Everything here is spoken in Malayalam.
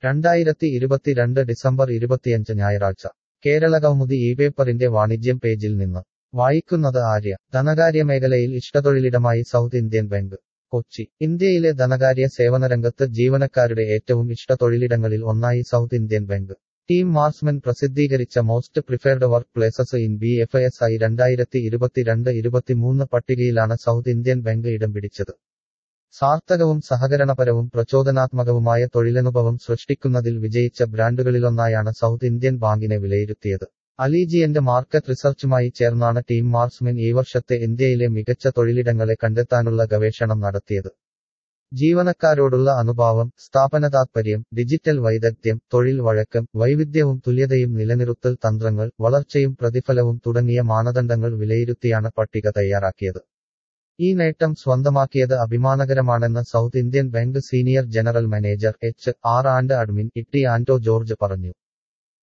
രണ്ടായിരത്തി ഇരുപത്തിരണ്ട് ഡിസംബർ ഇരുപത്തിയഞ്ച് ഞായറാഴ്ച കേരളകൗമുദി ഈ പേപ്പറിന്റെ വാണിജ്യം പേജിൽ നിന്ന് വായിക്കുന്നത് ആര്യ ധനകാര്യ മേഖലയിൽ ഇഷ്ടതൊഴിലിടമായി സൗത്ത് ഇന്ത്യൻ ബാങ്ക് കൊച്ചി ഇന്ത്യയിലെ ധനകാര്യ സേവനരംഗത്ത് ജീവനക്കാരുടെ ഏറ്റവും ഇഷ്ടതൊഴിലിടങ്ങളിൽ ഒന്നായി South Indian bank team marksmen പ്രസിദ്ധീകരിച്ച most preferred work places in B F S I രണ്ടായിരത്തി ഇരുപത്തിരണ്ട് ഇരുപത്തിമൂന്ന് പട്ടികയിലാണ് സൗത്ത് ഇന്ത്യൻ ബാങ്ക് ഇടം പിടിച്ചത് സാർത്ഥകവും സഹകരണപരവും പ്രചോദനാത്മകവുമായ തൊഴിലനുഭവം സൃഷ്ടിക്കുന്നതിൽ വിജയിച്ച ബ്രാൻഡുകളിലൊന്നായാണ് സൗത്ത് ഇന്ത്യൻ ബാങ്കിനെ വിലയിരുത്തിയത് അലീജിയന്റെ മാർക്കറ്റ് റിസർച്ചുമായി ചേർന്നാണ് ടീം മാർസ്മെൻ ഈ വർഷത്തെ ഇന്ത്യയിലെ മികച്ച തൊഴിലിടങ്ങളെ കണ്ടെത്താനുള്ള ഗവേഷണം നടത്തിയത് ജീവനക്കാരോടുള്ള അനുഭാവം സ്ഥാപന താത്പര്യം ഡിജിറ്റൽ വൈദഗ്ധ്യം തൊഴിൽ വഴക്കം വൈവിധ്യവും തുല്യതയും നിലനിർത്തൽ തന്ത്രങ്ങൾ വളർച്ചയും പ്രതിഫലവും തുടങ്ങിയ മാനദണ്ഡങ്ങൾ വിലയിരുത്തിയാണ് പട്ടിക തയ്യാറാക്കിയത് ഈ നേട്ടം സ്വന്തമാക്കിയത് അഭിമാനകരമാണെന്ന് South Indian bank senior general manager H R and admin Itty Anto George പറഞ്ഞു